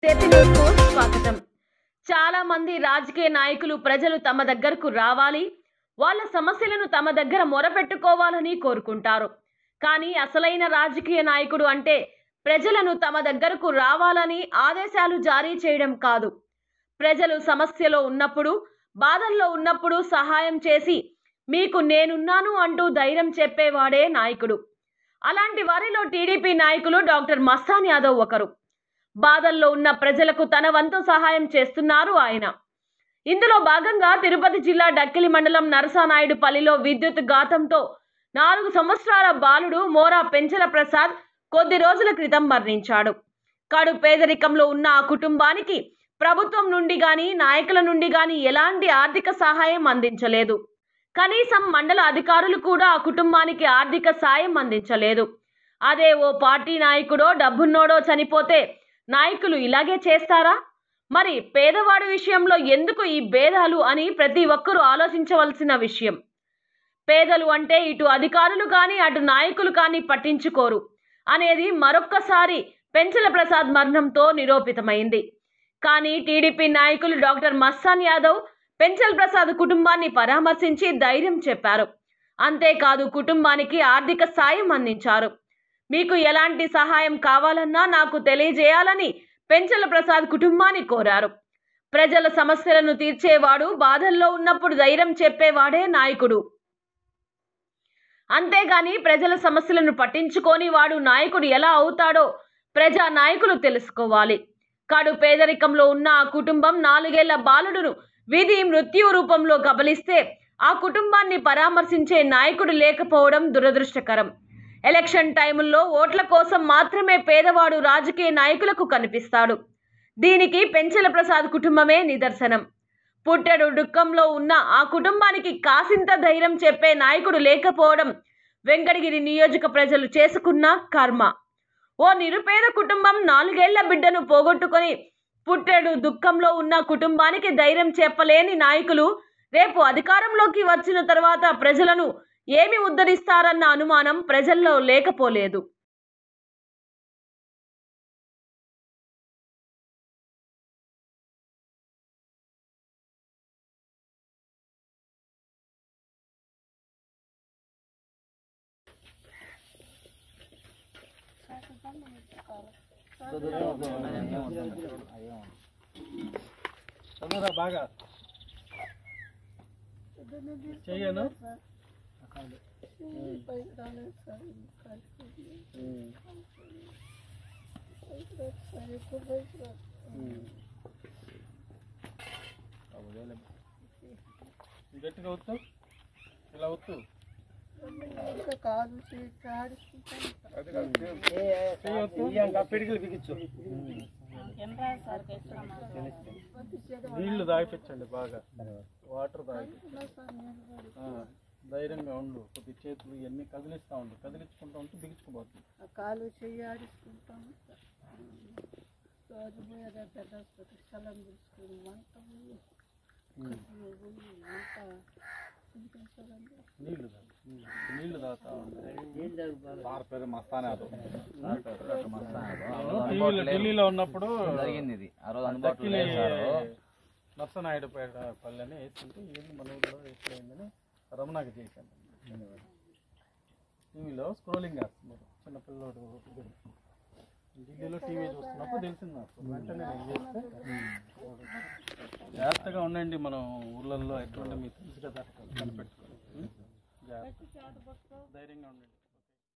AP న్యూస్కు స్వాగతం చాలా మంది రాజకీయ నాయకులు ప్రజలు తమ దగ్గరకు రావాలి వాళ్ళ సమస్యలను తమ దగ్గర మొరపెట్టుకోవాలని కోరుకుంటారు కానీ అసలైన రాజకీయ నాయకుడు అంటే ప్రజలను తమ దగ్గరకు రావాలని ఆదేశాలు జారీ చేయడం కాదు ప్రజలు సమస్యలో ఉన్నప్పుడు బాధల్లో ఉన్నప్పుడు సహాయం చేసి మీకు నేనున్నాను అంటూ ధైర్యం చెప్పేవాడే నాయకుడు అలాంటి వారిలో టీడీపీ నాయకులు డాక్టర్ మస్తాన్ యాదవ్ ఒకరు బాధల్లో ఉన్న ప్రజలకు తన వంతు సహాయం చేస్తున్నారు ఆయన ఇందులో భాగంగా తిరుపతి జిల్లా డక్కిలి మండలం నరసానాయుడుపల్లిలో విద్యుత్ ఘాతంతో నాలుగు సంవత్సరాల బాలుడు మోరా పెంచల ప్రసాద్ కొద్ది రోజుల క్రితం మరణించాడు కడు పేదరికంలో ఉన్న ఆ కుటుంబానికి ప్రభుత్వం నుండి గాని నాయకుల నుండి గాని ఎలాంటి ఆర్థిక సహాయం అందించలేదు కనీసం మండల అధికారులు కూడా ఆ కుటుంబానికి ఆర్థిక సాయం అందించలేదు అదే ఓ పార్టీ నాయకుడో డబ్బున్నోడో చనిపోతే నాయకులు ఇలాగే చేస్తారా మరి పేదవాడి విషయంలో ఎందుకు ఈ భేదాలు అని ప్రతి ఒక్కరూ ఆలోచించవలసిన విషయం పేదలు అంటే ఇటు అధికారులు కానీ అటు నాయకులు కానీ పట్టించుకోరు అనేది మరొక్కసారి పెంచల ప్రసాద్ మరణంతో నిరూపితమైంది కానీ టీడీపీ నాయకులు డాక్టర్ మస్తాన్ యాదవ్ పెంచల్ ప్రసాద్ కుటుంబాన్ని పరామర్శించి ధైర్యం చెప్పారు అంతేకాదు కుటుంబానికి ఆర్థిక సాయం అందించారు మీకు ఎలాంటి సహాయం కావాలన్నా నాకు తెలియజేయాలని పెంచల ప్రసాద్ కుటుంబాన్ని కోరారు ప్రజల సమస్యలను తీర్చేవాడు బాధల్లో ఉన్నప్పుడు ధైర్యం చెప్పేవాడే నాయకుడు అంతేగాని ప్రజల సమస్యలను పట్టించుకొని వాడు నాయకుడు ఎలా అవుతాడో ప్రజా నాయకులు తెలుసుకోవాలి కడు పేదరికంలో ఉన్న ఆ కుటుంబం నాలుగేళ్ల బాలుడును విధి మృత్యు రూపంలో కబలిస్తే ఆ కుటుంబాన్ని పరామర్శించే నాయకుడు లేకపోవడం దురదృష్టకరం ఎలక్షన్ టైముల్లో ఓట్ల కోసం మాత్రమే పేదవాడు రాజకీయ నాయకులకు కనిపిస్తాడు దీనికి పెంచల ప్రసాద్ కుటుంబమే నిదర్శనం పుట్టెడు దుఃఖంలో ఉన్న ఆ కుటుంబానికి కాసింత ధైర్యం చెప్పే నాయకుడు లేకపోవడం వెంకటగిరి నియోజక ప్రజలు చేసుకున్న కర్మ ఓ నిరుపేద కుటుంబం నాలుగేళ్ల బిడ్డను పోగొట్టుకొని పుట్టెడు దుఃఖంలో ఉన్న కుటుంబానికి ధైర్యం చెప్పలేని నాయకులు రేపు అధికారంలోకి వచ్చిన తర్వాత ప్రజలను ఏమి ఉద్ధరిస్తారన్న అనుమానం ప్రజల్లో లేకపోలేదు చదువురా బాగా చెయ్యను గట్టిగా వద్దు ఇలా వద్దు పిడికిలు బిగించు నీళ్లు తాగిపించండి బాగా వాటర్ తాగి ఆ, ధైర్యంగా ఉండు కొద్ది చేతులు ఇవన్నీ కదిలిస్తూ ఉండు కదిలించుకుంటా ఉంటే బిగించుకోబోతుంది కాలు చెయ్యాడుకుంటాం రోజు పోయేదా పెద్ద హాస్పిటల్ స్థలం తీసుకుని వంట పోయి కడుపులో పోయి వంట ఇంకా స్థలం నీళ్లు తాగు నీళ్లు. నీళ్లు తాగుతా ఉండు సార్ పేరు మస్తానే అదు సార్ పేరు డాక్టర్ మస్తానే అదు. ఆ రోజు టీవీలో అందుబాటులో లేరు. ఢిల్లీలో ఉన్నప్పుడు జరిగింది ఇది ఆ రోజు అందుబాటులో దక్కిలి లేరు సార్ నర్సనాయుడుపేట పల్లెని వేస్తుంటే ఏంది మన ఊళ్ళో ఎట్లయిందని రమణాకి చేశాను టీవీలో స్క్రోలింగ్ చేస్తున్నారు చిన్న పిల్లోడు ఢిల్లీలో టీవీ చూస్తున్నప్పుడు తెలిసింది నాకు వెంటనే నేను చేస్తే జాగ్రత్తగా ఉండండి మనం ఊర్లలో ఎటువంటి మీకు తెలుసు కదా కనిపెట్టుకోవాలి జాగ్రత్త ధైర్యంగా ఉండండి